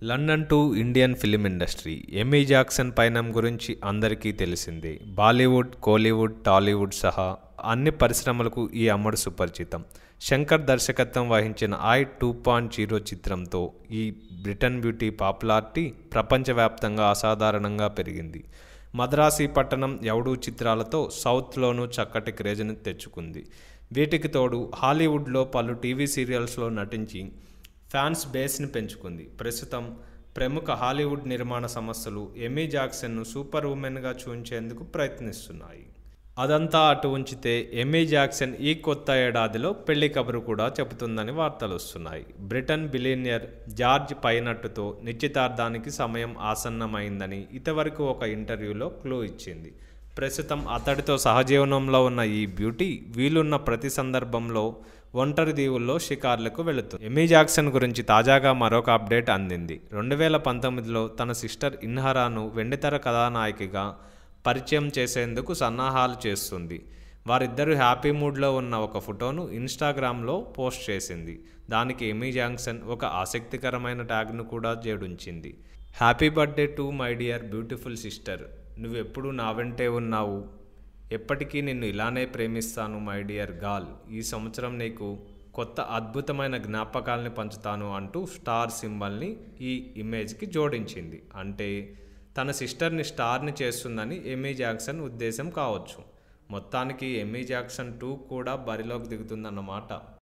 London to Indian film industry Amy Jackson పయనం గురించి అందరికీ తెలిసిందే బాలీవుడ్ కోలీవుడ్ టాలీవుడ్ సహా అన్ని పరిశ్రమలకు ఈ అమ్మడు సుపరిచితం శంకర్ దర్శకత్వం వహించిన ఐ టూ పాయింట్ జీరో చిత్రంతో ఈ బ్రిటన్ బ్యూటీ పాపులారిటీ ప్రపంచవ్యాప్తంగా అసాధారణంగా పెరిగింది మద్రాసి పట్టణం ఎవడు చిత్రాలతో సౌత్లోనూ చక్కటి క్రేజ్ని తెచ్చుకుంది వీటికి తోడు హాలీవుడ్లో పలు టీవీ సీరియల్స్లో నటించి ఫ్యాన్స్ బేస్ని పెంచుకుంది ప్రస్తుతం ప్రముఖ హాలీవుడ్ నిర్మాణ సంస్థలు ఎమీ జాక్సన్ను సూపర్ ఉమెన్గా చూపించేందుకు ప్రయత్నిస్తున్నాయి అదంతా అటు ఉంచితే ఎమీ జాక్సన్ ఈ కొత్త ఏడాదిలో పెళ్లి కబురు కూడా చెబుతుందని వార్తలు వస్తున్నాయి బ్రిటన్ బిలియనియర్ జార్జ్ పైనట్టుతో నిశ్చితార్థానికి సమయం ఆసన్నమైందని ఇంతవరకు ఒక ఇంటర్వ్యూలో క్లూ ఇచ్చింది ప్రస్తుతం అతడితో సహజీవనంలో ఉన్న ఈ బ్యూటీ వీలున్న ప్రతి సందర్భంలో ఒంటరి దీవుల్లో షికార్లకు వెళుతుంది ఎమీ జాక్సన్ గురించి తాజాగా మరొక అప్డేట్ అందింది రెండు వేల పంతొమ్మిదిలో తన సిస్టర్ ఇన్హరాను వెండితెర కథానాయికగా పరిచయం చేసేందుకు సన్నాహాలు చేస్తుంది వారిద్దరూ హ్యాపీ మూడ్లో ఉన్న ఒక ఫోటోను ఇన్స్టాగ్రామ్లో పోస్ట్ చేసింది దానికి ఎమీ జాక్సన్ ఒక ఆసక్తికరమైన ట్యాగ్ను కూడా జోడించింది happy birthday to my dear beautiful sister నువ్వెప్పుడు నా వెంటే ఉన్నావు ఎప్పటికీ నిన్ను ఇలానే ప్రేమిస్తాను మై డియర్ గాల్ ఈ సంవత్సరం నీకు కొత్త అద్భుతమైన జ్ఞాపకాల్ని పంచుతాను అంటూ స్టార్ సింబల్ని ఈ ఇమేజ్కి జోడించింది అంటే తన సిస్టర్ని స్టార్ని చేస్తుందని ఎమీ జాక్సన్ ఉద్దేశం కావచ్చు మొత్తానికి ఎమీ జాక్సన్ టూ కూడా బరిలోకి దిగుతుందన్నమాట